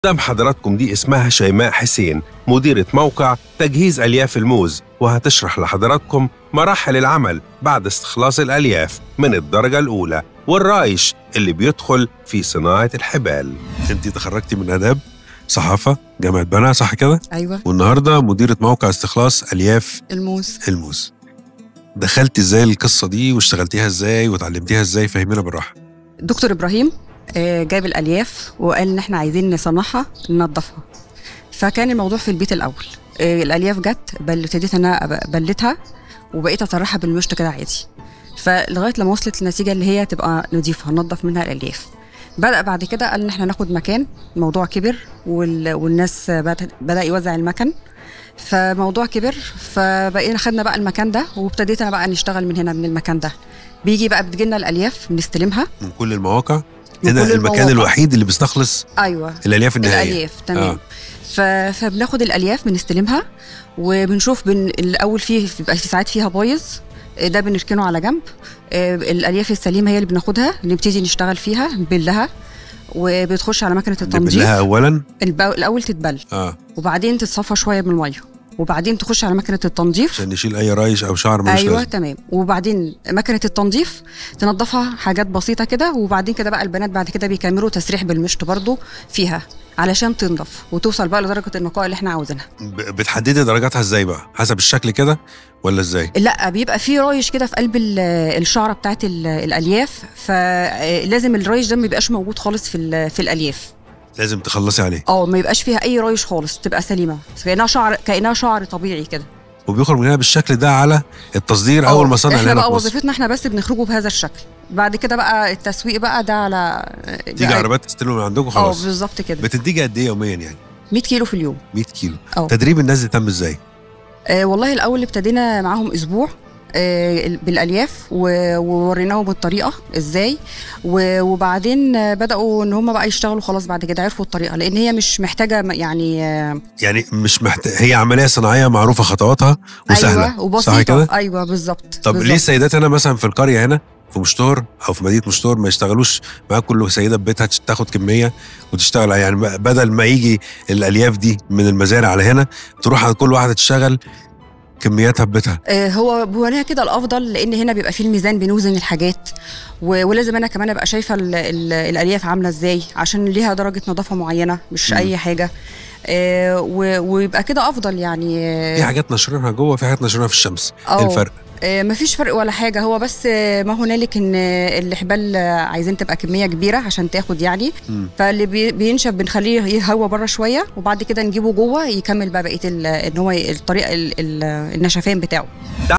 قدام حضراتكم دي اسمها شيماء حسين مديرة موقع تجهيز ألياف الموز وهتشرح لحضراتكم مراحل العمل بعد استخلاص الألياف من الدرجة الأولى والرايش اللي بيدخل في صناعة الحبال انت تخرجتي من آداب صحافة جامعة بنها صح كده؟ ايوه والنهاردة مديرة موقع استخلاص ألياف الموز الموز دخلتي ازاي القصة دي واشتغلتيها ازاي وتعلمتيها ازاي فهمينا بالراحة دكتور ابراهيم آه، جاب الالياف وقال ان احنا عايزين نصنعها ننضفها فكان الموضوع في البيت الاول آه، الالياف جت بل ابتديت ان انا أب- بلتها وبقيت اطرحها بالمشط كده عادي فلغايه لما وصلت النتيجه اللي هي تبقى نضيفه هننضف منها الالياف بدا بعد كده قال ان احنا ناخد مكان الموضوع كبر وال... والناس بدأ, بدا يوزع المكن فموضوع كبر فبقينا خدنا بقى المكان ده وابتديت انا بقى نشتغل من هنا من المكان ده بيجي بقى بتجيلنا الالياف بنستلمها من كل المواقع من هنا كل المكان المواقع. الوحيد اللي بيستخلص ايوه الألياف النهائية الالياف تمام آه. آه. ف... فبناخد الالياف بنستلمها وبنشوف بن... الاول فيه بيبقى في ساعات فيها بايظ آه، ده بنركنه على جنب آه، الالياف السليمه هي اللي بناخدها نبتدي نشتغل فيها نبلها وبتخش على مكنه التنظيف نبلها أولا الب... الاول تتبل اه وبعدين تتصفى شويه بالميه وبعدين تخش على مكنه التنظيف عشان نشيل أي رايش أو شعر ملوش ايوه لازمة. تمام وبعدين مكنه التنظيف تنظفها حاجات بسيطه كده وبعدين كده بقى البنات بعد كده بيكملوا تسريح بالمشط برضو فيها علشان تنضف وتوصل بقى لدرجه النقاء اللي احنا عاوزينها ب- بتحددي درجاتها ازاي بقى حسب الشكل كده ولا ازاي لا بيبقى في رايش كده في قلب ال- الشعره بتاعت ال- الالياف فلازم الرايش ده ما يبقاش موجود خالص في ال- في الالياف لازم تخلصي عليه اه ما يبقاش فيها اي رايش خالص تبقى سليمه كانها شعر كانها شعر طبيعي كده وبيخرج من هنا بالشكل ده على التصدير اول آه، ما صنع احنا هنا بقى في مصر وظيفتنا احنا بس بنخرجه بهذا الشكل بعد كده بقى التسويق بقى ده على تيجي عربيات تستلم من عندكم اه خلاص بالظبط كده بتديجي قد ايه يوميا يعني 100 كيلو في اليوم 100 كيلو اه تدريب الناس دي تم ازاي آه والله الاول ابتدينا معاهم اسبوع آه بالالياف و- ووريناهم الطريقه ازاي و- وبعدين آه، بداوا ان هم بقى يشتغلوا خلاص بعد كده عرفوا الطريقه لان هي مش محتاجه م- يعني آه، يعني مش محتاج هي عمليه صناعيه معروفه خطواتها وسهله ايوه وبسيطه صح كده ايوه بالظبط طب بالظبط. ليه السيدات هنا مثلا في القريه هنا في مشتور او في مدينه مشتور ما يشتغلوش معاه كل سيده في بيتها تاخد كميه وتشتغل يعني بدل ما يجي الالياف دي من المزارع على هنا تروح على كل واحده تشتغل كمياتها في بيتها آه، هو بوريها كده الافضل لان هنا بيبقى فيه الميزان بنوزن الحاجات و- ولازم انا كمان ابقى شايفه ال- ال- الالياف عامله ازاي عشان ليها درجه نظافه معينه مش مم. اي حاجه آه، و- ويبقى كده افضل يعني آه، في حاجات نشرينها جوه في حاجات نشرينها في الشمس أو ايه الفرق آه، مفيش فرق ولا حاجه هو بس آه، ما هنالك ان آه، الحبال آه، عايزين تبقى كميه كبيره عشان تاخد يعني مم. فاللي بي- بينشف بنخليه يهوى بره شويه وبعد كده نجيبه جوه يكمل بقى بقيه ال- ان هو الطريقه ال- ال- النشفان بتاعه